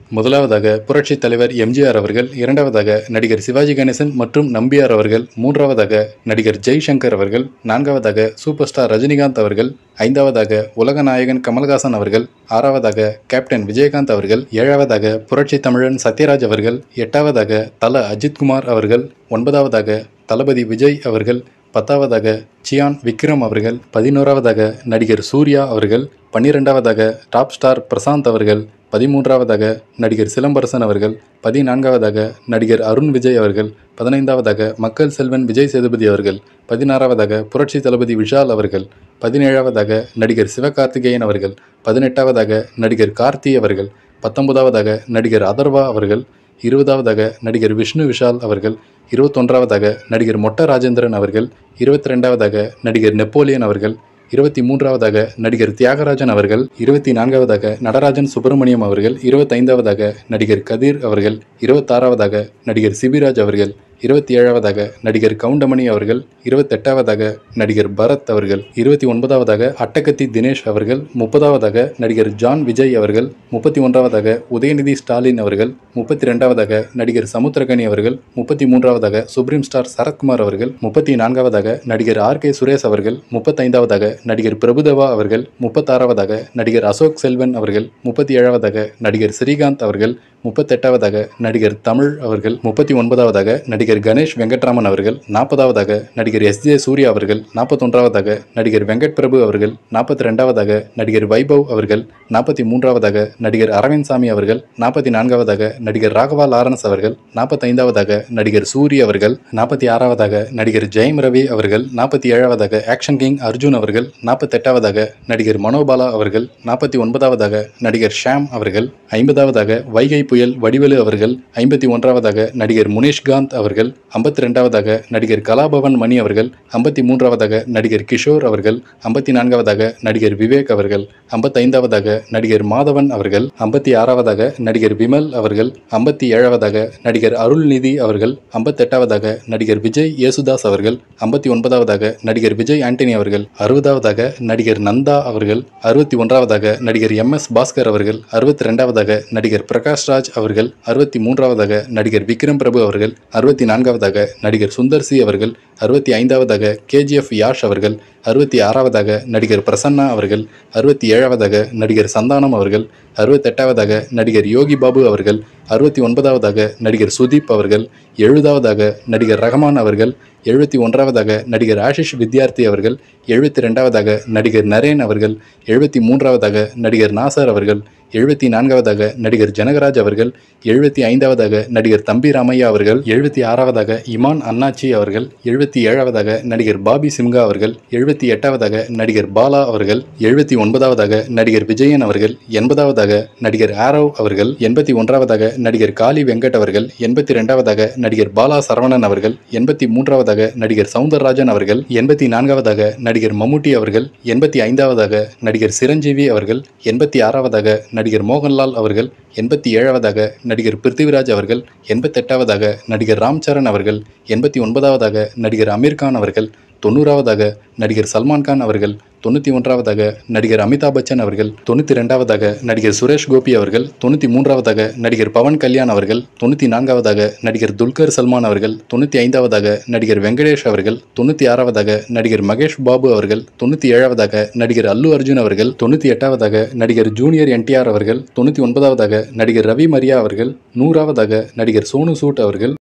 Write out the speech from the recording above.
முதலாவதாக புரட்சித் தலைவர் எம்ஜிஆர் அவர்கள் இரண்டாவதாக நடிகர் சிவாஜி கணேசன் மற்றும் நம்பியார் அவர்கள் மூன்றாவதாக நடிகர் ஜெய்சங்கர் அவர்கள் நான்காவதாக சூப்பர் ஸ்டார் ரஜினிகாந்த் அவர்கள் ஐந்தாவதாக உலக நாயகன் கமல்ஹாசன் அவர்கள் ஆறாவதாக கேப்டன் விஜயகாந்த் அவர்கள் ஏழாவதாக புரட்சி தமிழன் சத்யராஜ் அவர்கள் எட்டாவதாக தல அஜித்குமார் அவர்கள் ஒன்பதாவதாக தளபதி விஜய் அவர்கள் பத்தாவதாக சியான் விக்ரம் அவர்கள் பதினோராவதாக நடிகர் சூர்யா அவர்கள் பன்னிரெண்டாவதாக டாப் ஸ்டார் பிரசாந்த் அவர்கள் பதிமூன்றாவதாக நடிகர் சிலம்பரசன் அவர்கள் பதினான்காவதாக நடிகர் அருண் விஜய் அவர்கள் பதினைந்தாவதாக மக்கள் செல்வன் விஜய் சேதுபதி அவர்கள் பதினாறாவதாக புரட்சி தளபதி விஷால் அவர்கள் பதினேழாவதாக நடிகர் சிவகார்த்திகேயன் அவர்கள் பதினெட்டாவதாக நடிகர் கார்த்தி அவர்கள் பத்தொன்பதாவதாக நடிகர் அதர்வா அவர்கள் இருபதாவதாக நடிகர் விஷ்ணு விஷால் அவர்கள் இருபத்தொன்றாவதாக நடிகர் மொட்ட ராஜேந்திரன் அவர்கள் இருபத்தி ரெண்டாவதாக நடிகர் நெப்போலியன் அவர்கள் இருபத்தி மூன்றாவதாக நடிகர் தியாகராஜன் அவர்கள் இருபத்தி நான்காவதாக நடராஜன் சுப்பிரமணியம் அவர்கள் இருபத்தைந்தாவதாக நடிகர் கதிர் அவர்கள் இருபத்தாறாவதாக நடிகர் சிபிராஜ் அவர்கள் இருபத்தி ஏழாவதாக நடிகர் கவுண்டமணி அவர்கள் இருபத்தெட்டாவதாக நடிகர் பரத் அவர்கள் இருபத்தி ஒன்பதாவதாக அட்டகத்தி தினேஷ் அவர்கள் முப்பதாவதாக நடிகர் ஜான் விஜய் அவர்கள் முப்பத்தி ஒன்றாவதாக உதயநிதி ஸ்டாலின் அவர்கள் முப்பத்தி ரெண்டாவதாக நடிகர் சமுத்திரகனி அவர்கள் முப்பத்தி மூன்றாவதாக சுப்ரீம் ஸ்டார் சரத்குமார் அவர்கள் முப்பத்தி நான்காவதாக நடிகர் ஆர் கே சுரேஷ் அவர்கள் முப்பத்தைந்தாவதாக நடிகர் பிரபுதேவா அவர்கள் முப்பத்தாறாவதாக நடிகர் அசோக் செல்வன் அவர்கள் முப்பத்தி ஏழாவதாக நடிகர் ஸ்ரீகாந்த் அவர்கள் முப்பத்தெட்டாவதாக நடிகர் தமிழ் அவர்கள் முப்பத்தி ஒன்பதாவதாக நடிகர் கணேஷ் வெங்கட்ராமன் அவர்கள் நாற்பதாவதாக நடிகர் எஸ் ஜே சூர்யா அவர்கள் நாற்பத்தொன்றாவதாக நடிகர் வெங்கட் பிரபு அவர்கள் நாற்பத்தி ரெண்டாவதாக நடிகர் வைபவ் அவர்கள் நாற்பத்தி மூன்றாவதாக நடிகர் அரவிந்த் சாமி அவர்கள் நாற்பத்தி நான்காவதாக நடிகர் ராகவா லாரன்ஸ் அவர்கள் நாற்பத்தைந்தாவதாக நடிகர் சூரி அவர்கள் நாற்பத்தி ஆறாவதாக நடிகர் ஜெயம் ரவி அவர்கள் நாற்பத்தி ஏழாவதாக ஆக்ஷன் கிங் அர்ஜுன் அவர்கள் நாற்பத்தெட்டாவதாக நடிகர் மனோபாலா அவர்கள் நாற்பத்தி ஒன்பதாவதாக நடிகர் ஷாம் அவர்கள் ஐம்பதாவதாக வைகை புயல் வடிவேலு அவர்கள் ஐம்பத்தி ஒன்றாவதாக நடிகர் முனேஷ்காந்த் அவர்கள் ஐம்பத்தி ரெண்டாவதாக நடிகர் கலாபவன் மணி அவர்கள் ஐம்பத்தி மூன்றாவதாக நடிகர் கிஷோர் அவர்கள் ஐம்பத்தி நான்காவதாக நடிகர் விவேக் அவர்கள் ஐம்பத்தைந்தாவதாக நடிகர் மாதவன் அவர்கள் ஐம்பத்தி ஆறாவதாக நடிகர் விமல் அவர்கள் ஐம்பத்தி ஏழாவதாக நடிகர் அருள்நிதி அவர்கள் ஐம்பத்தெட்டாவதாக நடிகர் விஜய் யேசுதாஸ் அவர்கள் ஐம்பத்தி ஒன்பதாவதாக நடிகர் விஜய் ஆண்டனி அவர்கள் அறுபதாவதாக நடிகர் நந்தா அவர்கள் அறுபத்தி ஒன்றாவதாக நடிகர் எம் எஸ் பாஸ்கர் அவர்கள் அறுபத்தி ரெண்டாவதாக நடிகர் பிரகாஷ் ராஜ் அவர்கள் அறுபத்தி மூன்றாவதாக நடிகர் விக்ரம் பிரபு அவர்கள் அறுபத்தி நான்காவதாக நடிகர் சுந்தர் சி அவர்கள் அறுபத்தி ஐந்தாவதாக கேஜிஎஃப் யாஷ் அவர்கள் அறுபத்தி ஆறாவதாக நடிகர் பிரசன்னா அவர்கள் அறுபத்தி ஏழாவதாக நடிகர் சந்தானம் அவர்கள் அறுபத்தெட்டாவதாக நடிகர் யோகி பாபு அவர்கள் அறுபத்தி ஒன்பதாவதாக நடிகர் சுதீப் அவர்கள் எழுபதாவதாக நடிகர் ரஹமான் அவர்கள் எழுபத்தி ஒன்றாவதாக நடிகர் ஆஷிஷ் வித்யார்த்தி அவர்கள் எழுபத்தி ரெண்டாவதாக நடிகர் நரேன் அவர்கள் எழுபத்தி மூன்றாவதாக நடிகர் நாசர் அவர்கள் எழுபத்தி நான்காவதாக நடிகர் ஜனகராஜ் அவர்கள் எழுபத்தி ஐந்தாவதாக நடிகர் தம்பி ராமையா அவர்கள் எழுபத்தி ஆறாவதாக இமான் அண்ணாச்சி அவர்கள் எழுபத்தி ஏழாவதாக நடிகர் பாபி சிம்கா அவர்கள் எழுபத்தி எட்டாவதாக நடிகர் பாலா அவர்கள் எழுபத்தி ஒன்பதாவதாக நடிகர் விஜயன் அவர்கள் எண்பதாவதாக நடிகர் ஆரவ் அவர்கள் எண்பத்தி ஒன்றாவதாக நடிகர் காளி வெங்கட் அவர்கள் எண்பத்தி ரெண்டாவதாக நடிகர் பாலா சரவணன் அவர்கள் எண்பத்தி மூன்றாவதாக நடிகர் சவுந்தரராஜன் அவர்கள் எண்பத்தி நான்காவதாக நடிகர் மம்முட்டி அவர்கள் எண்பத்தி ஐந்தாவதாக நடிகர் சிரஞ்சீவி அவர்கள் எண்பத்தி ஆறாவதாக நடிகர் மோகன்லால் அவர்கள் எண்பத்தி ஏழாவதாக நடிகர் பிருத்திவிராஜ் அவர்கள் எண்பத்தெட்டாவதாக நடிகர் ராம்சரண் அவர்கள் எண்பத்தி ஒன்பதாவதாக நடிகர் அமீர்கான் அவர்கள் தொண்ணூறாவதாக நடிகர் சல்மான் கான் அவர்கள் தொண்ணூற்றி ஒன்றாவதாக நடிகர் அமிதாப் பச்சன் அவர்கள் தொண்ணூற்றி ரெண்டாவதாக நடிகர் சுரேஷ் கோபி அவர்கள் தொண்ணூற்றி மூன்றாவதாக நடிகர் பவன் கல்யாண் அவர்கள் தொண்ணூற்றி நான்காவதாக நடிகர் துல்கர் சல்மான் அவர்கள் தொண்ணூற்றி ஐந்தாவதாக நடிகர் வெங்கடேஷ் அவர்கள் தொண்ணூற்றி ஆறாவதாக நடிகர் மகேஷ் பாபு அவர்கள் தொண்ணூற்றி ஏழாவதாக நடிகர் அல்லு அர்ஜுன் அவர்கள் தொண்ணூற்றி எட்டாவதாக நடிகர் ஜூனியர் என்டிஆர் அவர்கள் தொண்ணூற்றி ஒன்பதாவதாக நடிகர் ரவி மரியா அவர்கள் நூறாவதாக நடிகர் சோனு சூட் அவர்கள்